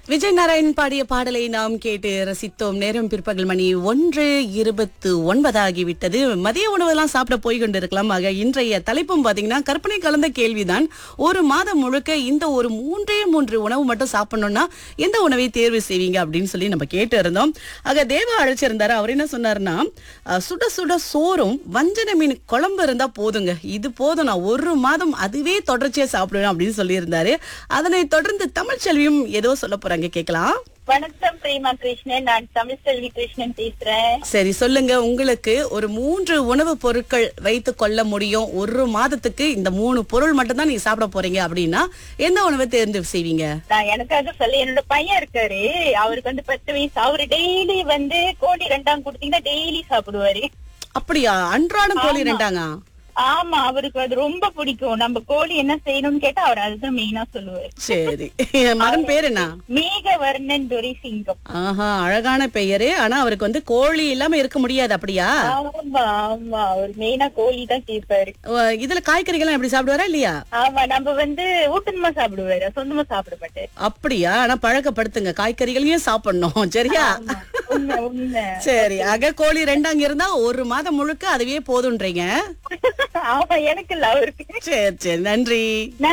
விஜய் நாராயண் பாடிய பாடலை நாம் கேட்டு ரசித்தோம் நேரம் பிற்பகல் மணி ஒன்று இருபத்து ஒன்பதாகிவிட்டது மதிய உணவெல்லாம் சாப்பிட போய் கொண்டிருக்கலாம் ஆக இன்றைய தலைப்பும் பாத்தீங்கன்னா கற்பனை கலந்த கேள்விதான் ஒரு மாதம் முழுக்க இந்த ஒரு மூன்றே மூன்று உணவு மட்டும் சாப்பிடணும்னா எந்த உணவை தேர்வு செய்வீங்க அப்படின்னு சொல்லி நம்ம கேட்டு இருந்தோம் ஆக தேவா அழைச்சிருந்தாரு அவர் என்ன சொன்னாருன்னா அஹ், சுட சுட சோறும் வஞ்சன மீன் குழம்பு இருந்தா போதுங்க இது போதும் நான் ஒரு மாதம் அதுவே தொடர்ச்சியா சாப்பிடுவேன் அப்படின்னு சொல்லியிருந்தாரு அதனை தொடர்ந்து தமிழ்ச்செல்வியும் ஏதோ சொல்ல போறாங்க கேட்கலாம் வணக்கம் பிரேமா கிருஷ்ணன் நான் தமிழ் செல்வி கிருஷ்ணன் பேசுறேன் சரி சொல்லுங்க உங்களுக்கு ஒரு மூன்று உணவுப் பொருட்கள் வைத்து கொள்ள முடியும் ஒரு மாதத்துக்கு இந்த மூணு பொருள் மட்டும் தான் நீங்க சாப்பிட போறீங்க அப்படின்னா எந்த உணவை தேர்ந்து செய்வீங்க நான் எனக்காக சொல்ல என்னோட பையன் இருக்காரு அவருக்கு வந்து பத்து வயசு அவரு டெய்லி வந்து கோழி ரெண்டாம் கொடுத்தீங்கன்னா டெய்லி சாப்பிடுவாரு அப்படியா அன்றாடம் கோழி ரெண்டாங்க ஆமா அவருக்கு அது ரொம்ப பிடிக்கும் நம்ம கோழி என்ன செய்யணும்னு கேட்டா அவர் அதுதான் மெயினா சொல்லுவாரு சரி என் மகன் பேர் என்ன மேகவர்ணன் துரை சிங்கம் ஆஹா அழகான பெயரு ஆனா அவருக்கு வந்து கோழி இல்லாம இருக்க முடியாது அப்படியா ஆமா ஆமா அவர் மெயினா கோழி தான் கேட்பாரு அஹ் இதுல காய்கறிகள் எப்படி சாப்பிடுவாரா இல்லையா ஆமா நம்ம வந்து ஊட்டமா சாப்பிடுவாரு சொந்தமா சாப்பிட மாட்டாரு அப்படியா ஆனா பழக்கப்படுத்துங்க காய்கறிகளையும் சாப்பிடணும் சரியா ஆமா, உண்மை உண்மை சரி அக கோழி ரெண்டாங்க இருந்தா ஒரு மாதம் முழுக்க அதுவே போதுன்றீங்க ஆமா எனக்கு இல்ல அவருக்கு சரி சரி நன்றி